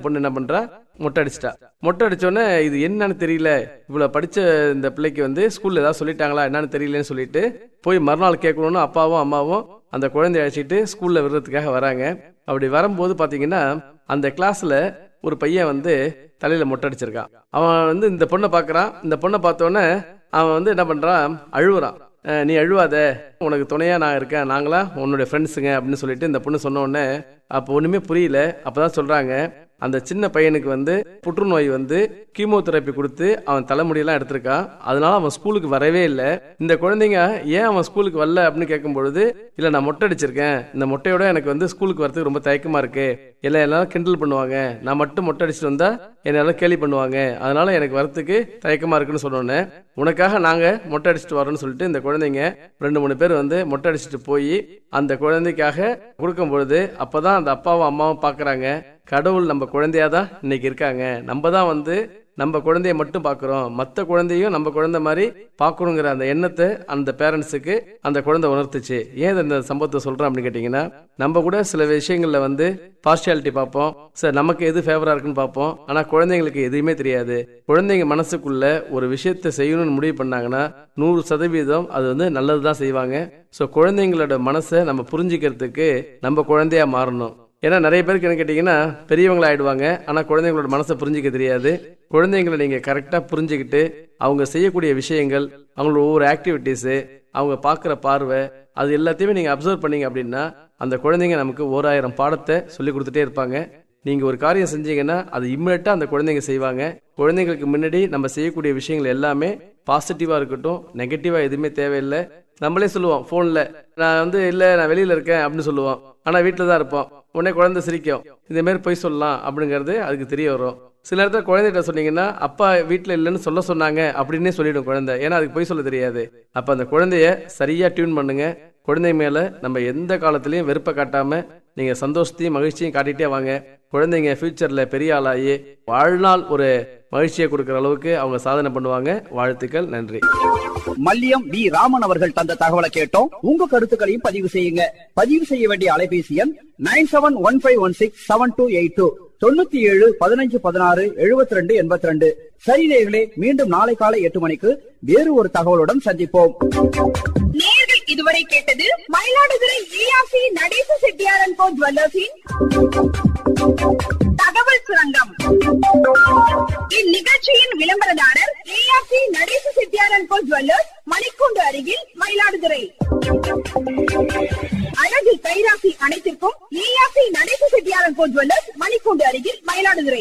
பொண்ணு என்ன பண்றா மொட்டை அடிச்சிட்டா மொட்டை அடிச்சோடனே இது என்னன்னு தெரியல இவ்வளவு படிச்ச இந்த பிள்ளைக்கு வந்து ஸ்கூல்ல ஏதாவது சொல்லிட்டாங்களா என்னன்னு தெரியலன்னு சொல்லிட்டு போய் மறுநாள் கேட்கணும்னு அப்பாவும் அம்மாவும் அந்த குழந்தைய அழைச்சிட்டு ஸ்கூல்ல விடுறதுக்காக வராங்க அப்படி வரும்போது பாத்தீங்கன்னா அந்த கிளாஸ்ல ஒரு பையன் வந்து தலையில மொட்டை அடிச்சிருக்கான் அவன் வந்து இந்த பொண்ணை பார்க்கறான் இந்த பொண்ணை பார்த்தோன்னே அவன் வந்து என்ன பண்றான் அழுவுறான் அஹ் நீ அழுவாத உனக்கு துணையா நான் இருக்கேன் நாங்களா உன்னுடைய ஃப்ரெண்ட்ஸுங்க அப்படின்னு சொல்லிட்டு இந்த பொண்ணு சொன்ன உடனே அப்போ ஒண்ணுமே புரியல அப்பதான் சொல்றாங்க அந்த சின்ன பையனுக்கு வந்து புற்றுநோய் வந்து கீமோதெரப்பி கொடுத்து அவன் தலைமுடியெல்லாம் எடுத்திருக்கான் அதனால அவன் ஸ்கூலுக்கு வரவே இல்லை இந்த குழந்தைங்க ஏன் அவன் ஸ்கூலுக்கு வரல அப்படின்னு கேட்கும் பொழுது இல்ல நான் மொட்டை அடிச்சிருக்கேன் இந்த மொட்டையோட எனக்கு வந்து ஸ்கூலுக்கு வரதுக்கு ரொம்ப தயக்கமா இருக்கு எல்லாம் எல்லாரும் கிண்டல் பண்ணுவாங்க நான் மட்டும் மொட்டை அடிச்சுட்டு வந்தா என்ன எல்லாம் கேலி பண்ணுவாங்க அதனால எனக்கு வரத்துக்கு தயக்கமா இருக்குன்னு சொன்னோன்னே உனக்காக நாங்க மொட்டை அடிச்சுட்டு வரோம்னு சொல்லிட்டு இந்த குழந்தைங்க ரெண்டு மூணு பேர் வந்து மொட்டை அடிச்சுட்டு போய் அந்த குழந்தைக்காக கொடுக்கும் பொழுது அப்பதான் அந்த அப்பாவும் அம்மாவும் பாக்குறாங்க கடவுள் நம்ம குழந்தையா தான் இன்னைக்கு இருக்காங்க நம்ம தான் வந்து நம்ம குழந்தைய மட்டும் பார்க்குறோம் மற்ற குழந்தையும் நம்ம குழந்தை மாதிரி பார்க்கணுங்கிற அந்த எண்ணத்தை அந்த பேரண்ட்ஸுக்கு அந்த குழந்தை உணர்த்துச்சு ஏன் இந்த சம்பவத்தை சொல்றேன் அப்படின்னு கேட்டிங்கன்னா நம்ம கூட சில விஷயங்கள்ல வந்து பார்ஷியாலிட்டி பார்ப்போம் சார் நமக்கு எது ஃபேவரா இருக்குன்னு பார்ப்போம் ஆனா குழந்தைங்களுக்கு எதுவுமே தெரியாது குழந்தைங்க மனசுக்குள்ள ஒரு விஷயத்தை செய்யணும்னு முடிவு பண்ணாங்கன்னா நூறு சதவீதம் அது வந்து நல்லது தான் செய்வாங்க ஸோ குழந்தைங்களோட மனசை நம்ம புரிஞ்சுக்கிறதுக்கு நம்ம குழந்தையா மாறணும் ஏன்னா நிறைய பேருக்கு என்ன கேட்டிங்கன்னா பெரியவங்களா ஆயிடுவாங்க ஆனால் குழந்தைங்களோட மனசை புரிஞ்சிக்க தெரியாது குழந்தைங்களை நீங்கள் கரெக்டாக புரிஞ்சுக்கிட்டு அவங்க செய்யக்கூடிய விஷயங்கள் அவங்களோட ஒவ்வொரு ஆக்டிவிட்டீஸு அவங்க பார்க்குற பார்வை அது எல்லாத்தையுமே நீங்கள் அப்சர்வ் பண்ணீங்க அப்படின்னா அந்த குழந்தைங்க நமக்கு ஓராயிரம் பாடத்தை சொல்லி கொடுத்துட்டே இருப்பாங்க நீங்கள் ஒரு காரியம் செஞ்சீங்கன்னா அது இம்மிடியட்டாக அந்த குழந்தைங்க செய்வாங்க குழந்தைங்களுக்கு முன்னாடி நம்ம செய்யக்கூடிய விஷயங்கள் எல்லாமே பாசிட்டிவாக இருக்கட்டும் நெகட்டிவாக எதுவுமே தேவையில்லை நம்மளே சொல்லுவோம் ஃபோனில் நான் வந்து இல்லை நான் வெளியில் இருக்கேன் அப்படின்னு சொல்லுவோம் ஆனால் வீட்டில் தான் இருப்போம் உடனே குழந்தை சிரிக்கும் இதே மாதிரி போய் சொல்லலாம் அப்படிங்கிறது அதுக்கு தெரிய வரும் சில இடத்துல குழந்தைகிட்ட சொன்னீங்கன்னா அப்பா வீட்டில் இல்லைன்னு சொல்ல சொன்னாங்க அப்படின்னே சொல்லிடும் குழந்தை ஏன்னா அதுக்கு போய் சொல்ல தெரியாது அப்போ அந்த குழந்தைய சரியாக டியூன் பண்ணுங்க குழந்தை மேலே நம்ம எந்த காலத்துலையும் வெறுப்பை காட்டாம நீங்கள் சந்தோஷத்தையும் மகிழ்ச்சியும் காட்டிகிட்டே வாங்க குழந்தைங்க ஃபியூச்சரில் பெரிய ஆளாகி வாழ்நாள் ஒரு மகிழ்ச்சியை கொடுக்குற அளவுக்கு அவங்க சாதனை பண்ணுவாங்க வாழ்த்துக்கள் நன்றி மல்லியம் வி ராமன் அவர்கள் தந்த தகவலை கேட்டோம் உங்க கருத்துக்களையும் பதிவு செய்யுங்க பதிவு செய்ய வேண்டிய அலைபேசி எண் nine seven one five one six seven two eight two தொண்ணூத்தி ஏழு பதினஞ்சு பதினாறு எழுபத்தி ரெண்டு எண்பத்தி ரெண்டு சரி நேயர்களே மீண்டும் நாளை காலை எட்டு மணிக்கு வேறு ஒரு தகவலுடன் சந்திப்போம் நேயர்கள் இதுவரை கேட்டது மயிலாடுதுறை ஏஆர்சி நடேச செட்டியாரன் கோ ஜுவல்லர்ஸின் தகவல் சுரங்கம் இந்நிகழ்ச்சியின் விளம்பரதாரர் ஏஆர்சி நடேச செட்டியாரன் கோ ஜுவல்லர்ஸ் மணிக்கூண்டு அருகில் மயிலாடுதுறை அழகு கைராசி அனைத்திற்கும் ஏஆர்சி நடேச செட்டியாரன் கோ ஜுவல்லர்ஸ் மணிக்கூண்டு அருகில் மயிலாடுதுறை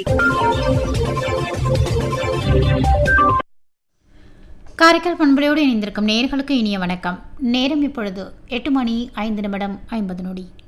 காரைக்கால் பண்பலையோடு இணைந்திருக்கும் நேயர்களுக்கு இனிய வணக்கம் நேரம் இப்பொழுது எட்டு மணி ஐந்து நிமிடம் ஐம்பது நொடி